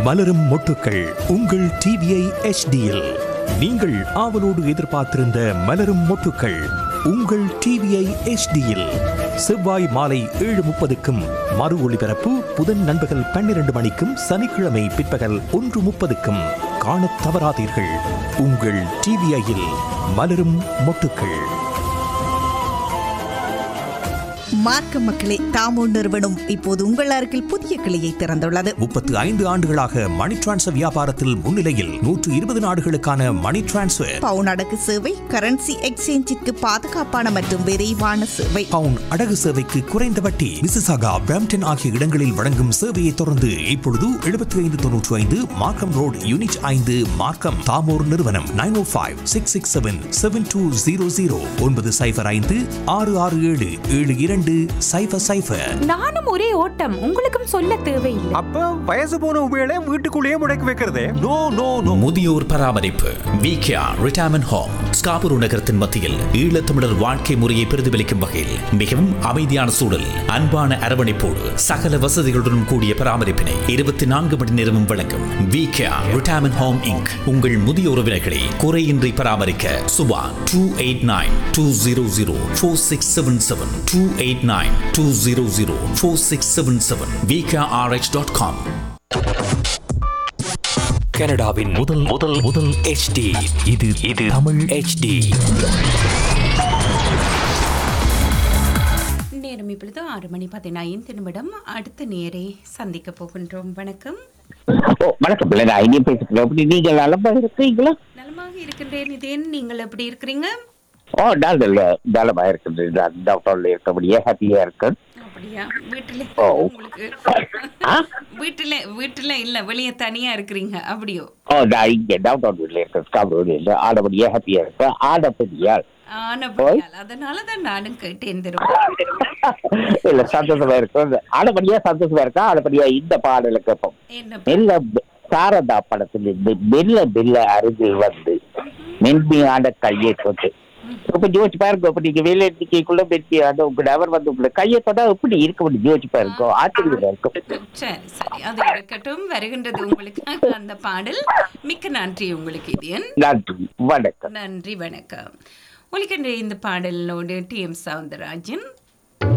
மலரும் மொட்டுக்கள் உங்கள் டிவிஐ எச்டியில் நீங்கள் ஆவலோடு எதிர்பார்த்திருந்த மலரும் மொட்டுக்கள் உங்கள் டிவிஐ எச்டியில் செவ்வாய் மாலை ஏழு முப்பதுக்கும் மறு ஒளிபரப்பு புதன் நண்பகல் பன்னிரண்டு மணிக்கும் சனிக்கிழமை பிற்பகல் ஒன்று முப்பதுக்கும் காணத் தவறாதீர்கள் உங்கள் டிவிஐயில் மலரும் மொட்டுக்கள் மார்க்க மக்களே தாமோ நிறுவனம் இப்போது உங்கள் அருகில் புதிய கிளையை திறந்துள்ளது முப்பத்து ஐந்து ஆண்டுகளாக மணி டிரான்ஸ்ஃபர் வியாபாரத்தில் முன்னிலையில் நூற்று இருபது நாடுகளுக்கான மணி டிரான்ஸ்ஃபர் பவுன் அடகு சேவை கரன்சி எக்ஸ்சேஞ்சிற்கு பாதுகாப்பான மற்றும் விரைவான சேவை பவுன் அடகு சேவைக்கு குறைந்த வட்டி மிசிசாகா பிரம்டன் ஆகிய இடங்களில் வழங்கும் சேவையை தொடர்ந்து இப்பொழுது எழுபத்தி ஐந்து தொன்னூற்றி ஐந்து மார்க்கம் ரோடு யூனிட் ஐந்து மார்க்கம் தாமோர் நிறுவனம் nine O five six six seven seven two zero zero ஒன்பது சைஃபர் ஐந்து ஆறு ஆறு ஏழு ஏழு இரண்டு சைஃபர் சைஃபர் நானும் ஒரே ஓட்டம் உங்களுக்கும் சொல்ல தேவையில்லை அப்ப வயசு போன உபயோக வீட்டுக்குள்ளேயே முடக்கி வைக்கிறதே நோ நோ நோ முதியோர் பராமரிப்பு விகேஆர் ரிட்டையர்மெண்ட் ஹோம் ஸ்காபூர் நகரத்தின் மத்தியில் ஈழத்தமிழர் வாழ்க்கை முறையை பிரதிபலிக்கும் வகையில் மிகவும் அமைதியான சூழல் அன்பான அரவணைப்போடு சகல வசதிகளுடன் கூடிய பராமரிப்பினை இருபத்தி நான்கு மணி நேரமும் வழங்கும் விகேஆர் ரிட்டையர்மெண்ட் ஹோம் இங்க் உங்கள் முதிய உறவினர்களை குறையின்றி பராமரிக்க Subha two eight nine two zero zero four six seven seven two eight nine two zero zero four six seven seven VKRH dot com கனடாவின் முதல் முதல் முதல் HD இது இது தமிழ் HD நேரம் இப்பொழுது ஆறு மணி பதினைந்து நிமிடம் அடுத்த நேரை சந்திக்க போகின்றோம் வணக்கம் ஓ வணக்கம் பிள்ளை நான் இனியும் பேசுகிறேன் அப்படி நீங்கள் நலமா இருக்கீங்களா நலமாக இருக்கின்றேன் இதேன் நீங்கள் எப்படி இருக்கிறீங்க ஓ நான் நல்ல நலமா இருக்கின்றேன் நான் டாக்டர்ல இருக்கபடியே ஹாப்பியா இருக்கேன் அப்படியா வீட்டுல ஓ. உங்களுக்கு ஆ? வீட்டுல வீட்டுல இல்ல வெளியே தனியா இருக்கிறீங்க அப்படியோ ஓ நான் இங்கே டாக்டர் வீட்டில் இருக்கேன் ஸ்காப்ரோடு இல்லை ஆனபடியே ஹாப்பியா இருக்கேன் ஆனபடியால் ஆனபடியால் அதனால தான் நானும் கேட்டேன் இல்ல சந்தோஷமா இருக்கும் ஆனபடியா சந்தோஷமா இருக்கா ஆனபடியா இந்த பாடலை கேட்போம் என்ன மெல்ல சாரதா படத்திலிருந்து மெல்ல மெல்ல அருகில் வந்து மென்மையான கையை தொட்டு இப்ப யோசிச்சு பாருங்க இப்ப நீங்க வேலை எண்ணிக்கைக்குள்ள மென்மையான உங்க நபர் வந்து உங்களை கையை தொட்டா எப்படி இருக்க முடியும் யோசிச்சு பாருங்க ஆச்சரியமா இருக்கும் சரி சரி அது இருக்கட்டும் வருகின்றது உங்களுக்கு அந்த பாடல் மிக்க நன்றி உங்களுக்கு இதயன் நன்றி வணக்கம் நன்றி வணக்கம் உலகின்ற இந்த பாடலோடு டி எம் சவுந்தரராஜன்